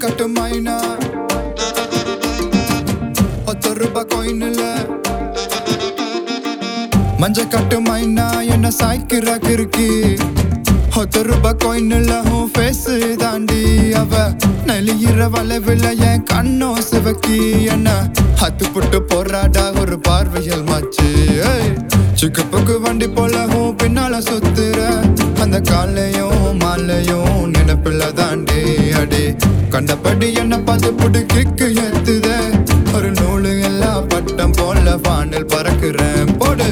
கட்டு மைனா பத்து ரூபாய் கோயின்ல மஞ்ச கட்டு மைனா என்ன சாய்க்கிற கிறுக்கி பத்து ரூபாய் கோயின்ல உன் ஃபேஸ் தாண்டி அவ நெளியிற வளைவில் என் கண்ணோ சிவக்கி என்ன ஹத்து புட்டு போறாடா ஒரு பார்வையில் மாச்சு சிக்கு புக்கு வண்டி போல உன் பின்னால சுத்துற அந்த காலையும் மாலையும் நினைப்பில்ல தாண்டி அடி கண்டபடி என்ன பார்த்து புடு கிக்கு ஏத்துத ஒரு நூலு எல்லாம் பட்டம் போல வானில் பறக்குறேன் போடு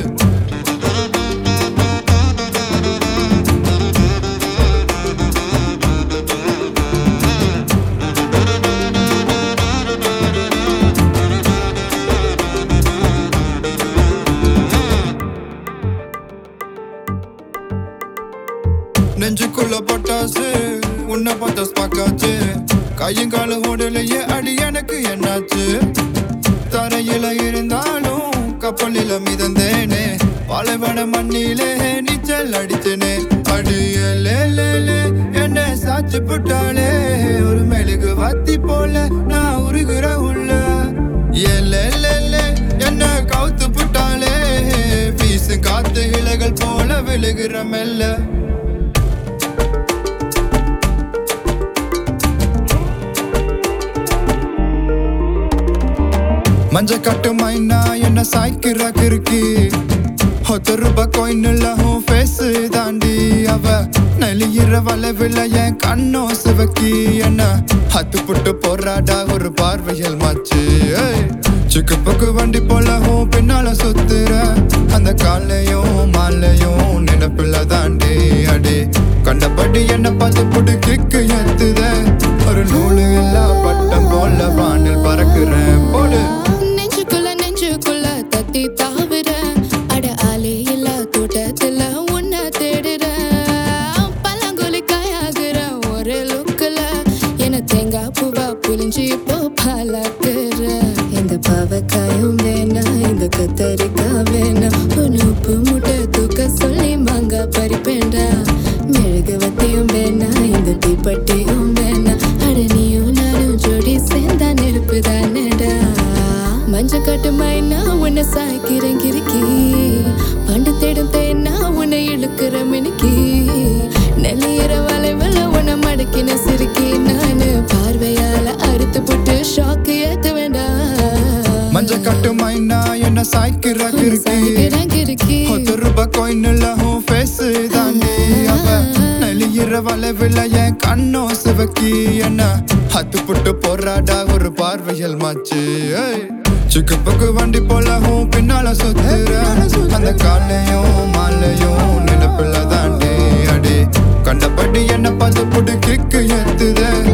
நெஞ்சுக்குள்ள பட்டாசு உன்னை பார்த்த ஸ்பாக்காச்சு கையும் கால ஓடலையே அடி எனக்கு என்னாச்சு தரையில இருந்தாலும் கப்பலில மிதந்தேனே பாலைவன மண்ணிலே நீச்சல் அடித்தேனே அடியலே என்ன சாச்சு புட்டாளே ஒரு மெழுகு வாத்தி போல நான் உருகுற உள்ள ஏலே என்ன கவுத்து புட்டாளே வீசு காத்து இலைகள் போல விழுகிற மெல்ல மஞ்ச கட்டு மைனா என்ன சாய்க்கிற கிறுக்கி பத்து ரூபாய் கோயின்ல உன் ஃபேஸ் தாண்டி அவ நெளியிற வளைவில் என் கண்ணோ சிவக்கி என்ன ஹத்து புட்டு போறாடா ஒரு பார்வையில் மாச்சு சிக்கு புக்கு வண்டி போல உன் பின்னால சுத்துற அந்த காலையும் மாலையும் நினைப்பில்ல தாண்டி அடி கண்டபடி என்ன பார்த்து புடு கிக்கு ஏத்துத ஒரு நூலு எல்லாம் பட்டம் போல வானில் பறக்குறேன் போடு நெஞ்சுக்குள்ள நெஞ்சுக்குள்ள தத்தி தாவுற அட ஆளே இல்ல தோட்டத்துல உன்னை தேடுற பழங்குலி காயாகிற ஒரு லுக்குல என்ன தேங்காய் பூவா புளிஞ்சு இப்போ பழக்குற இந்த பாவக்காயும் வேணாம் இந்த கத்தரிக்காய் வேணாம் ஒரு உப்பு முட்டை தூக்க சொல்லி மாங்காய் பறிப்பேண்டா மெழுகுவத்தியும் வேணாம் இந்த தீப்பட்டியும் வேணாம் அட நீயும் நானும் ஜோடி சேர்ந்தா நெருப்பு தானடா மஞ்ச கட்டு மைனா உன்னை சாய்க்கிறேன் கிறுக்கி பண்டு தேடும் தேனா உன்னை இழுக்கிற மினுக்கி நெல்லியிற வளைவில் உன்னை மடக்கின சிறுக்கி நானு பார்வையால அறுத்து போட்டு ஷாக்கு ஏத்த வேண்டாம் மஞ்ச கட்டு மைனா என்ன சாய்க்கிற உன்னை கிறுக்கி சாய்க்கிறேன் கிறுக்கி பத்து ரூபாய் கோயின்ல உன் ஃபேஸ் தாண்டி அவ நெளியிற வளைவில் என் கண்ணோ சிவக்கி என்ன ஹத்து புட்டு போறாடா ஒரு பார்வையில் மாச்சு சிக்கு புக்கு வண்டி போல உன் பின்னால சுத்துற அந்த காலையும் மாலையும் நினைப்பில்ல தாண்டி அடி கண்டபடி என்ன பார்த்து புடு கிக்கு ஏத்துத